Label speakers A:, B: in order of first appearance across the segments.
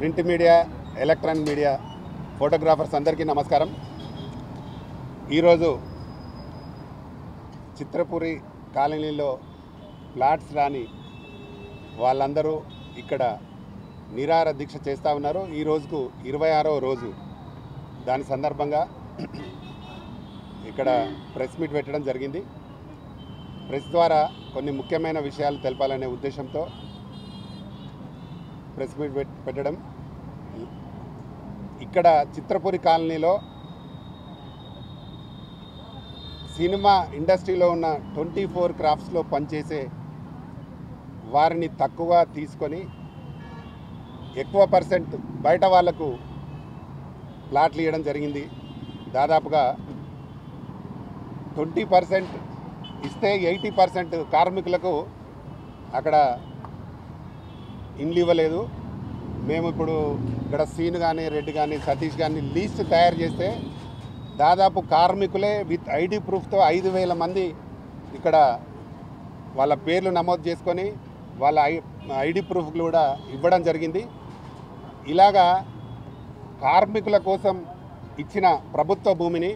A: print media electronic media photographers అందరికీ నమస్కారం ఈరోజు చిత్రపురి కాలనీలో ప్లాట్స్ రాని వాళ్ళందరూ ఇక్కడ నిరాహార దీక్ష చేస్తూ ఉన్నారు ఈ రోజుకు ఇరవై ఆరో రోజు దాని సందర్భంగా ఇక్కడ ప్రెస్ మీట్ పెట్టడం జరిగింది ప్రెస్ ద్వారా కొన్ని ముఖ్యమైన విషయాలు తెలపాలనే ఉద్దేశంతో ప్రెస్ మీట్ పెట్- పెట్టడం ఇక్కడ చిత్రపురి కాలనీలో సినిమా ఇండస్ట్రీలో ఉన్న ట్వంటీ ఫోర్ క్రాఫ్ట్స్లో పనిచేసే వారిని తక్కువ తీసుకొని ఎక్కువ పర్సెంట్ బయట వాళ్లకు ప్లాట్లు ఇవ్వడం జరిగింది దాదాపుగా ట్వంటీ పర్సెంట్ ఇస్తే ఎయిటీ పర్సెంట్ కార్మికులకు అక్కడ ఇండ్లు ఇవ్వలేదు మేము ఇప్పుడు ఇక్కడ సీన్ కానీ రెడ్డి కానీ సతీష్ కానీ లీస్ట్ తయారు చేస్తే దాదాపు కార్మికులే విత్ ఐడి ప్రూఫ్తో ఐదు వేల మంది ఇక్కడ వాళ్ళ పేర్లు నమోదు చేసుకొని వాళ్ళ ఐ ఐడి ప్రూఫ్లు కూడా ఇవ్వడం జరిగింది ఇలాగా కార్మికుల కోసం ఇచ్చిన ప్రభుత్వ భూమిని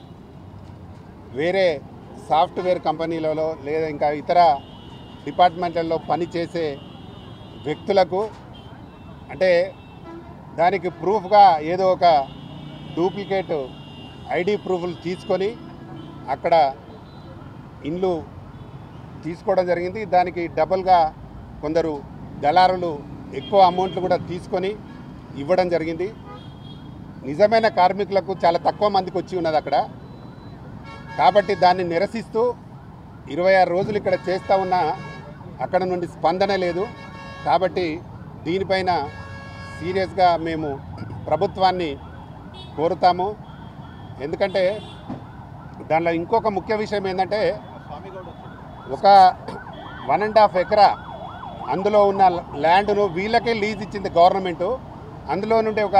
A: వేరే సాఫ్ట్వేర్ కంపెనీలలో లేదా ఇంకా ఇతర డిపార్ట్మెంట్లలో పనిచేసే వ్యక్తులకు అంటే దానికి ప్రూఫ్గా ఏదో ఒక డూప్లికేట్ ఐడి ప్రూఫ్లు తీసుకొని అక్కడ ఇండ్లు తీసుకోవడం జరిగింది దానికి డబుల్గా కొందరు దళారులు ఎక్కువ అమౌంట్లు కూడా తీసుకొని ఇవ్వడం జరిగింది నిజమైన కార్మికులకు చాలా తక్కువ మందికి వచ్చి ఉన్నది అక్కడ కాబట్టి దాన్ని నిరసిస్తూ ఇరవై ఆరు రోజులు ఇక్కడ చేస్తూ ఉన్నా అక్కడ నుండి స్పందన లేదు కాబట్టి దీనిపైన సీరియస్గా మేము ప్రభుత్వాన్ని కోరుతాము ఎందుకంటే దానిలో ఇంకొక ముఖ్య విషయం ఏంటంటే ఒక వన్ అండ్ హాఫ్ ఎకరా అందులో ఉన్న ల్యాండ్ను వీళ్ళకే లీజ్ ఇచ్చింది గవర్నమెంటు అందులో నుండి ఒక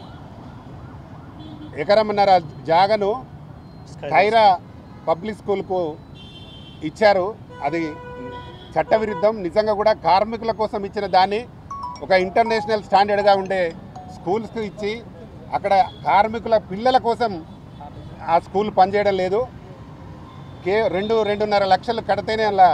A: ఎకరన్నర జాగను ఖైరా పబ్లిక్ స్కూల్కు ఇచ్చారు అది చట్టవిరుద్ధం నిజంగా కూడా కార్మికుల కోసం ఇచ్చిన దాన్ని ఒక ఇంటర్నేషనల్ స్టాండర్డ్గా ఉండే స్కూల్స్కి ఇచ్చి అక్కడ కార్మికుల పిల్లల కోసం ఆ స్కూల్ పనిచేయడం లేదు కే రెండు రెండున్నర లక్షలు కడితేనే అలా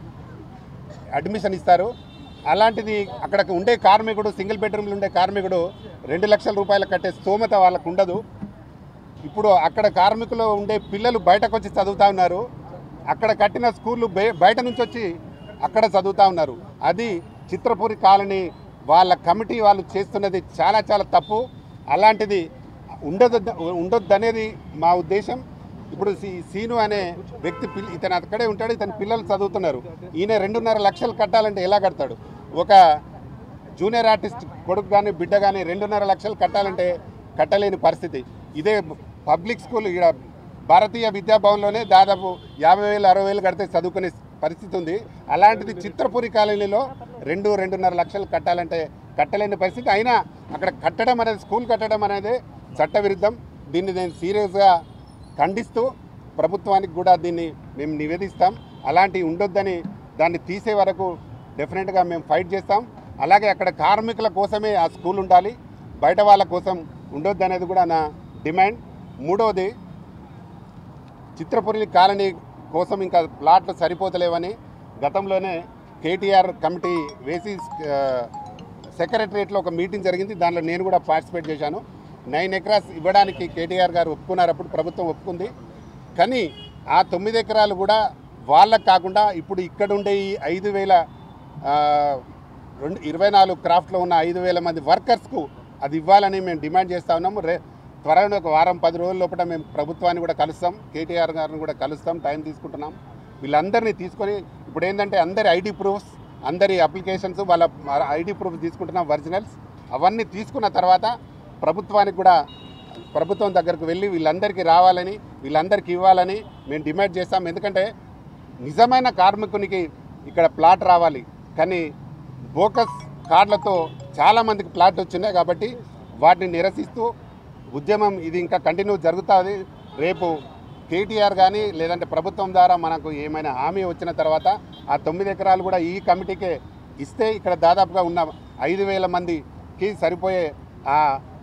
A: అడ్మిషన్ ఇస్తారు అలాంటిది అక్కడ ఉండే కార్మికుడు సింగిల్ బెడ్రూమ్లో ఉండే కార్మికుడు రెండు లక్షల రూపాయలు కట్టే స్తోమత వాళ్ళకు ఉండదు ఇప్పుడు అక్కడ కార్మికులు ఉండే పిల్లలు బయటకు వచ్చి చదువుతా ఉన్నారు అక్కడ కట్టిన స్కూళ్ళు బయ- బయట నుంచి వచ్చి అక్కడ చదువుతా ఉన్నారు అది చిత్రపురి కాలనీ వాళ్ళ కమిటీ వాళ్ళు చేస్తున్నది చాలా చాలా తప్పు అలాంటిది ఉండదు ఉండొద్దు అనేది మా ఉద్దేశం ఇప్పుడు సీ సీను అనే వ్యక్తి పిల్ల ఇతను అక్కడే ఉంటాడు ఇతని పిల్లలు చదువుతున్నారు ఈయన రెండున్నర లక్షలు కట్టాలంటే ఎలా కడతాడు ఒక జూనియర్ ఆర్టిస్ట్ కొడుకు కానీ బిడ్డ కానీ రెండున్నర లక్షలు కట్టాలంటే కట్టలేని పరిస్థితి ఇదే పబ్లిక్ స్కూల్ ఇక్కడ భారతీయ విద్యాభవన్లోనే దాదాపు యాభై వేలు అరవై వేలు కడితే చదువుకునే పరిస్థితి ఉంది అలాంటిది చిత్రపురి కాలనీలో రెండు రెండున్నర లక్షలు కట్టాలంటే కట్టలేని పరిస్థితి అయినా అక్కడ కట్టడం అనేది స్కూల్ కట్టడం అనేది చట్టవిరుద్ధం దీన్ని నేను సీరియస్గా ఖండిస్తూ ప్రభుత్వానికి కూడా దీన్ని మేము నివేదిస్తాం అలాంటివి ఉండొద్దని దాన్ని తీసే వరకు డెఫినెట్గా మేము ఫైట్ చేస్తాం అలాగే అక్కడ కార్మికుల కోసమే ఆ స్కూల్ ఉండాలి బయట వాళ్ళ కోసం ఉండొద్దు అనేది కూడా నా డిమాండ్ మూడవది చిత్రపురి కాలనీ కోసం ఇంకా ప్లాట్లు సరిపోతలేవని గతంలోనే కేటీఆర్ కమిటీ వేసి ఆ, సెక్రటరియట్లో ఒక మీటింగ్ జరిగింది దానిలో నేను కూడా పార్టిసిపేట్ చేశాను నైన్ ఎకరాస్ ఇవ్వడానికి కేటీఆర్ గారు ఒప్పుకున్నారు అప్పుడు ప్రభుత్వం ఒప్పుకుంది కానీ ఆ తొమ్మిది ఎకరాలు కూడా వాళ్ళకు కాకుండా ఇప్పుడు ఇక్కడ ఉండే ఈ ఐదు వేల ఆ, రెండు ఇరవై నాలుగు క్రాఫ్ట్లో ఉన్న ఐదు వేల మంది వర్కర్స్కు అది ఇవ్వాలని మేము డిమాండ్ చేస్తా ఉన్నాము రే త్వరలో ఒక వారం పది రోజుల లోపల మేము ప్రభుత్వాన్ని కూడా కలుస్తాం కేటీఆర్ గారిని కూడా కలుస్తాం టైం తీసుకుంటున్నాం వీళ్ళందరినీ తీసుకొని ఇప్పుడు ఏంటంటే అందరి ఐడి ప్రూఫ్స్ అందరి అప్లికేషన్స్ వాళ్ళ ఐడి ప్రూఫ్ తీసుకుంటున్నాం ఒరిజినల్స్ అవన్నీ తీసుకున్న తర్వాత ప్రభుత్వానికి కూడా ప్రభుత్వం దగ్గరకు వెళ్ళి వీళ్ళందరికీ రావాలని వీళ్ళందరికీ ఇవ్వాలని మేము డిమాండ్ చేస్తాం ఎందుకంటే నిజమైన కార్మికునికి ఇక్కడ ప్లాట్ రావాలి కానీ బోకస్ కార్డులతో చాలామందికి ప్లాట్ వచ్చినాయి కాబట్టి వాటిని నిరసిస్తూ ఉద్యమం ఇది ఇంకా కంటిన్యూ జరుగుతుంది రేపు కేటీఆర్ కానీ లేదంటే ప్రభుత్వం ద్వారా మనకు ఏమైనా హామీ వచ్చిన తర్వాత ఆ తొమ్మిది ఎకరాలు కూడా ఈ కమిటీకే ఇస్తే ఇక్కడ దాదాపుగా ఉన్న ఐదు వేల మంది కి సరిపోయే ఆ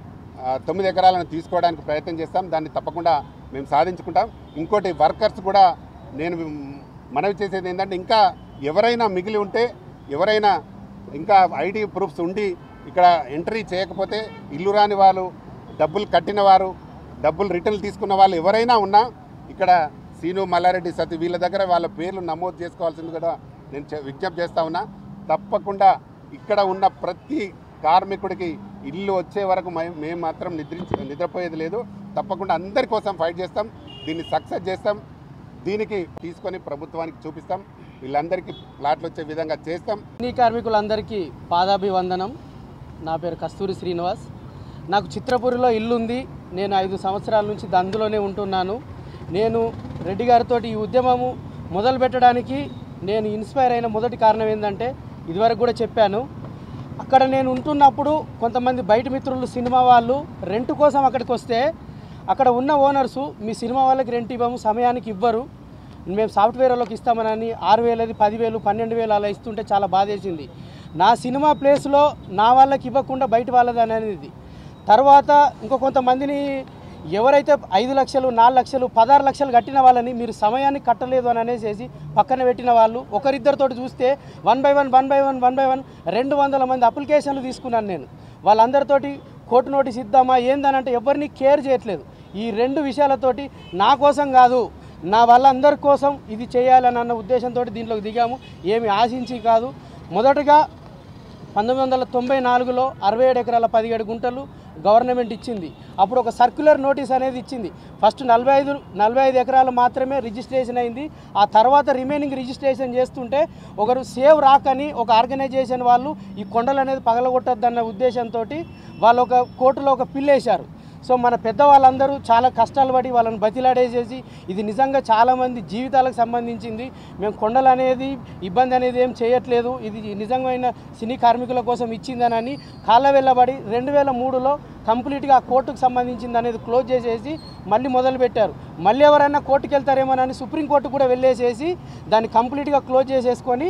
A: ఆ తొమ్మిది ఎకరాలను తీసుకోవడానికి ప్రయత్నం చేస్తాం దాన్ని తప్పకుండా మేము సాధించుకుంటాం ఇంకోటి వర్కర్స్ కూడా నేను మనవి చేసేది ఏంటంటే ఇంకా ఎవరైనా మిగిలి ఉంటే ఎవరైనా ఇంకా ఐడి ప్రూఫ్స్ ఉండి ఇక్కడ ఎంట్రీ చేయకపోతే ఇల్లు రాని వాళ్ళు డబ్బులు కట్టిన వారు డబ్బులు రిటర్న్ తీసుకున్న వాళ్ళు ఎవరైనా ఉన్నా ఇక్కడ సీను మల్లారెడ్డి సతి వీళ్ళ దగ్గర వాళ్ళ పేర్లు నమోదు చేసుకోవాల్సింది కూడా నేను చె- విజ్ఞప్తి చేస్తా ఉన్నా తప్పకుండా ఇక్కడ ఉన్న ప్రతి కార్మికుడికి ఇల్లు వచ్చే వరకు మే- మేము మాత్రం నిద్రించి నిద్రపోయేది లేదు తప్పకుండా అందరి కోసం ఫైట్ చేస్తాం దీన్ని సక్సెస్ చేస్తాం దీనికి తీసుకొని ప్రభుత్వానికి చూపిస్తాం వీళ్ళందరికీ ప్లాట్లు వచ్చే విధంగా చేస్తాం
B: సినీ కార్మికులందరికీ పాదాభివందనం నా పేరు కస్తూరి శ్రీనివాస్ నాకు చిత్రపురిలో ఇల్లుంది నేను ఐదు సంవత్సరాల నుంచి అందులోనే ఉంటున్నాను నేను రెడ్డి గారితో ఈ ఉద్యమము మొదలు పెట్టడానికి నేను ఇన్స్పైర్ అయిన మొదటి కారణం ఏంటంటే ఇదివరకు కూడా చెప్పాను అక్కడ నేను ఉంటున్నప్పుడు కొంతమంది బయట మిత్రులు సినిమా వాళ్ళు రెంట్ కోసం అక్కడికి వస్తే అక్కడ ఉన్న ఓనర్సు మీ సినిమా వాళ్ళకి రెంట్ ఇవ్వము సమయానికి ఇవ్వరు మేము సాఫ్ట్వేర్ వాళ్ళకి ఇస్తామని ఆరు వేలది పదివేలు పన్నెండు వేలు అలా ఇస్తుంటే చాలా బాధేసింది నా సినిమా ప్లేస్లో నా వాళ్ళకి ఇవ్వకుండా బయట వాళ్ళది అనేది తర్వాత ఇంకో కొంతమందిని ఎవరైతే ఐదు లక్షలు నాలుగు లక్షలు పదహారు లక్షలు కట్టిన వాళ్ళని మీరు సమయానికి కట్టలేదు అని అనేసి పక్కన పెట్టిన వాళ్ళు ఒకరిద్దరితో చూస్తే one by one one by one one by one రెండు వందల మంది అప్లికేషన్లు తీసుకున్నాను నేను వాళ్ళందరితోటి కోర్టు నోటీస్ ఇద్దామా ఏందని అంటే ఎవరిని కేర్ చేయట్లేదు ఈ రెండు విషయాలతోటి నా కోసం కాదు నా వాళ్ళందరి కోసం ఇది చేయాలని అన్న ఉద్దేశంతో దీంట్లోకి దిగాము ఏమి ఆశించి కాదు మొదటగా పంతొమ్మిది వందల తొంభై నాలుగులో అరవై ఏడు ఎకరాల పదిహేడు గుంటలు గవర్నమెంట్ ఇచ్చింది అప్పుడు ఒక సర్క్యులర్ నోటీస్ అనేది ఇచ్చింది ఫస్ట్ నలభై ఐదు నలభై ఐదు ఎకరాలు మాత్రమే రిజిస్ట్రేషన్ అయింది ఆ తర్వాత రిమైనింగ్ రిజిస్ట్రేషన్ చేస్తుంటే ఒకరు సేవ్ రాకని ఒక ఆర్గనైజేషన్ వాళ్ళు ఈ కొండలు అనేది పగలగొట్టద్దన్న ఉద్దేశంతో వాళ్ళు ఒక కోర్టులో ఒక పిల్ వేశారు సో మన పెద్దవాళ్ళందరూ చాలా కష్టాలు పడి వాళ్ళని బతిలాడేసేసి ఇది నిజంగా చాలామంది జీవితాలకు సంబంధించింది మేము కొండలు అనేది ఇబ్బంది అనేది ఏం చేయట్లేదు ఇది నిజమైన సినీ కార్మికుల కోసం ఇచ్చిందనని కాళ్ళ వెళ్ళబడి రెండు వేల మూడులో కంప్లీట్గా ఆ కోర్టుకు సంబంధించింది అనేది క్లోజ్ చేసేసి మళ్ళీ మొదలు పెట్టారు మళ్ళీ ఎవరైనా కోర్టుకు వెళ్తారేమోనని సుప్రీంకోర్టు కూడా వెళ్ళేసేసి దాన్ని కంప్లీట్గా క్లోజ్ చేసేసుకొని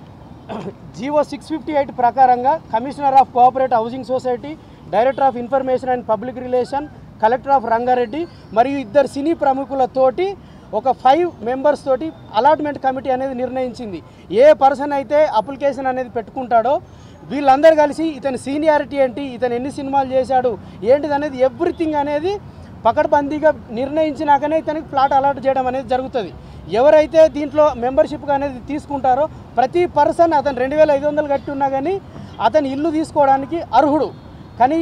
B: జీవో సిక్స్ ఫిఫ్టీ ఎయిట్ ప్రకారంగా commissioner of cooperative housing society director of information and public relation collector of Rangareddy మరియు ఇద్దరు సినీ ప్రముఖులతోటి ఒక ఫైవ్ మెంబర్స్ తోటి అలాట్మెంట్ కమిటీ అనేది నిర్ణయించింది ఏ పర్సన్ అయితే అప్లికేషన్ అనేది పెట్టుకుంటాడో వీళ్ళందరూ కలిసి ఇతని సీనియారిటీ ఏంటి ఇతను ఎన్ని సినిమాలు చేశాడు ఏంటిది అనేది ఎవ్రీథింగ్ అనేది పకడ్బందీగా నిర్ణయించినాకనే ఇతనికి ప్లాట్ అలాట్ చేయడం అనేది జరుగుతుంది ఎవరైతే దీంట్లో మెంబర్షిప్ అనేది తీసుకుంటారో ప్రతి పర్సన్ అతను రెండు వేల ఐదు వందలు కట్టి ఉన్నా కానీ అతని ఇల్లు తీసుకోవడానికి అర్హుడు కానీ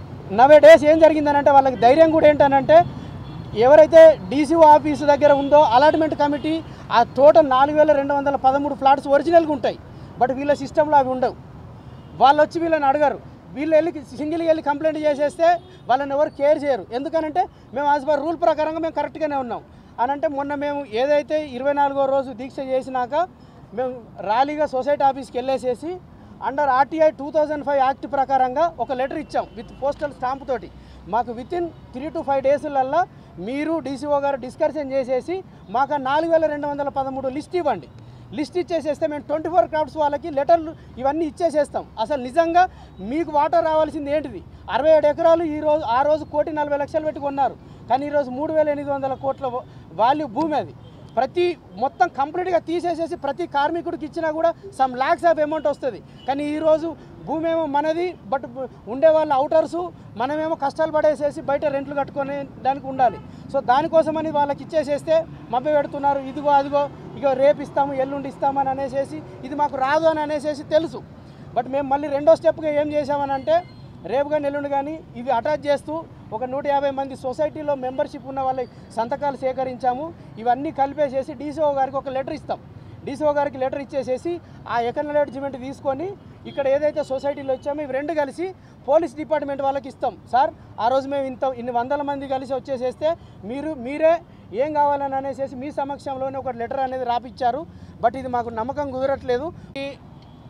B: నవే డేస్ ఏం జరిగిందనంటే వాళ్ళకి ధైర్యం కూడా ఏంటనంటే ఎవరైతే డీసీఓ ఆఫీసు దగ్గర ఉందో అలాట్మెంట్ కమిటీ ఆ టోటల్ నాలుగు వేల రెండు వందల పదమూడు ఫ్లాట్స్ ఒరిజినల్గా ఉంటాయి బట్ వీళ్ళ సిస్టంలో అవి ఉండవు వాళ్ళు వచ్చి వీళ్ళని అడగరు వీళ్ళు వెళ్ళి సింగిల్గా వెళ్ళి కంప్లైంట్ చేసేస్తే వాళ్ళని ఎవరు కేర్ చేయరు ఎందుకనంటే మేము యాజ్ పర్ రూల్ ప్రకారంగా మేము కరెక్ట్గానే ఉన్నాం అని అంటే మొన్న మేము ఏదైతే ఇరవై నాలుగో రోజు దీక్ష చేసినాక మేము ర్యాలీగా సొసైటీ ఆఫీస్కి వెళ్ళేసేసి under RTI two thousand five act ప్రకారంగా ఒక లెటర్ ఇచ్చాం విత్ పోస్టల్ స్టాంప్ తోటి మాకు with in three to five డేస్లల్లో మీరు డీసీఓ గారు డిస్కషన్ చేసేసి మాకు ఆ నాలుగు వేల రెండు వందల పదమూడు లిస్ట్ ఇవ్వండి లిస్ట్ ఇచ్చేసేస్తే మేము ట్వంటీ ఫోర్ క్రాఫ్ట్స్ వాళ్ళకి లెటర్లు ఇవన్నీ ఇచ్చేసేస్తాం అసలు నిజంగా మీకు వాటర్ రావాల్సింది ఏంటిది అరవై ఏడు ఎకరాలు ఈ రోజు ఆ రోజు కోటి నలభై లక్షలు పెట్టి కొన్నారు కానీ ఈరోజు మూడు వేల ఎనిమిది వందల కోట్ల వాల్యూ భూమి అది ప్రతి మొత్తం కంప్లీట్గా తీసేసేసి ప్రతి కార్మికుడికి ఇచ్చినా కూడా సమ్ ల్యాక్స్ ఆఫ్ అమౌంట్ వస్తుంది కానీ ఈరోజు భూమి ఏమో మనది బట్ ఉండే వాళ్ళ అవుటర్సు మనమేమో కష్టాలు పడేసేసి బయట రెంట్లు కట్టుకునే దానికి ఉండాలి సో దానికోసమని వాళ్ళకి ఇచ్చేసేస్తే మభ్య పెడుతున్నారు ఇదిగో అదిగో ఇగో రేపు ఇస్తాము ఎల్లుండి ఇస్తామని అనేసేసి ఇది మాకు రాదు అని అనేసేసి తెలుసు బట్ మేము మళ్ళీ రెండో స్టెప్గా ఏం చేసామని అంటే రేపు కానీ ఎల్లుండి కానీ ఇవి అటాచ్ చేస్తూ ఒక నూట యాభై మంది సొసైటీలో మెంబర్షిప్ ఉన్న వాళ్ళ సంతకాలు సేకరించాము ఇవన్నీ కలిపేసేసి డీసీఓ గారికి ఒక లెటర్ ఇస్తాం డీసీఓ గారికి లెటర్ ఇచ్చేసేసి ఆ ఎకనాలెడ్జ్మెంట్ తీసుకొని ఇక్కడ ఏదైతే సొసైటీలో ఇచ్చామో ఇవి రెండు కలిసి పోలీస్ డిపార్ట్మెంట్ వాళ్ళకి ఇస్తాం సార్ ఆ రోజు మేము ఇంత ఇన్ని వందల మంది కలిసి వచ్చేసేస్తే మీరు మీరే ఏం కావాలని అనేసి మీ సమక్షంలోనే ఒక లెటర్ అనేది రాపిచ్చారు బట్ ఇది మాకు నమ్మకం కుదరట్లేదు ఈ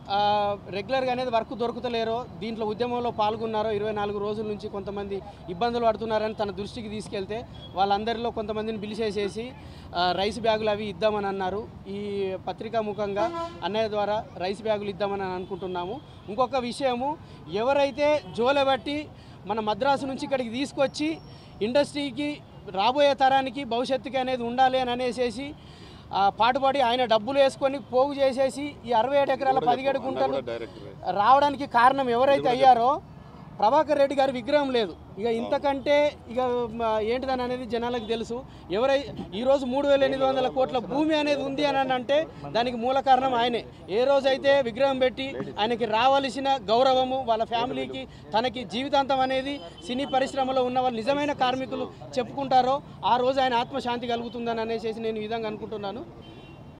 B: ఆ, రెగ్యులర్గా అనేది వర్క్ దొరుకుతలేరో దీంట్లో ఉద్యమంలో పాల్గొన్నారో ఇరవై నాలుగు రోజుల నుంచి కొంతమంది ఇబ్బందులు పడుతున్నారని తన దృష్టికి తీసుకెళ్తే వాళ్ళందరిలో కొంతమందిని పిలిచేసేసి ఆ, రైస్ బ్యాగులు అవి ఇద్దామని అన్నారు ఈ పత్రికా ముఖంగా అన్నయ్య ద్వారా రైస్ బ్యాగులు ఇద్దామని అనుకుంటున్నాము ఇంకొక విషయము ఎవరైతే జోలబట్టి మన మద్రాసు నుంచి ఇక్కడికి తీసుకొచ్చి ఇండస్ట్రీకి రాబోయే తరానికి భవిష్యత్తుకి అనేది ఉండాలి అని అనేసేసి ఆ, పాటుపడి ఆయన డబ్బులు వేసుకొని పోగు చేసేసి ఈ అరవై ఏడు ఎకరాల పదిహేడు గుంటలు రావడానికి కారణం ఎవరైతే అయ్యారో ప్రభాకర్ రెడ్డి గారి విగ్రహం లేదు ఇక ఇంతకంటే ఇక మ, ఏంటిదని అనేది జనాలకు తెలుసు ఎవరై ఈరోజు మూడు వేల ఎనిమిది వందల కోట్ల భూమి అనేది ఉంది అని అని అంటే దానికి మూల కారణం ఆయనే ఏ రోజైతే విగ్రహం పెట్టి ఆయనకి రావాల్సిన గౌరవము వాళ్ళ ఫ్యామిలీకి తనకి జీవితాంతం అనేది సినీ పరిశ్రమలో ఉన్న వాళ్ళు నిజమైన కార్మికులు చెప్పుకుంటారో ఆ రోజు ఆయన ఆత్మశాంతి కలుగుతుందని అనేసి నేను ఈ విధంగా అనుకుంటున్నాను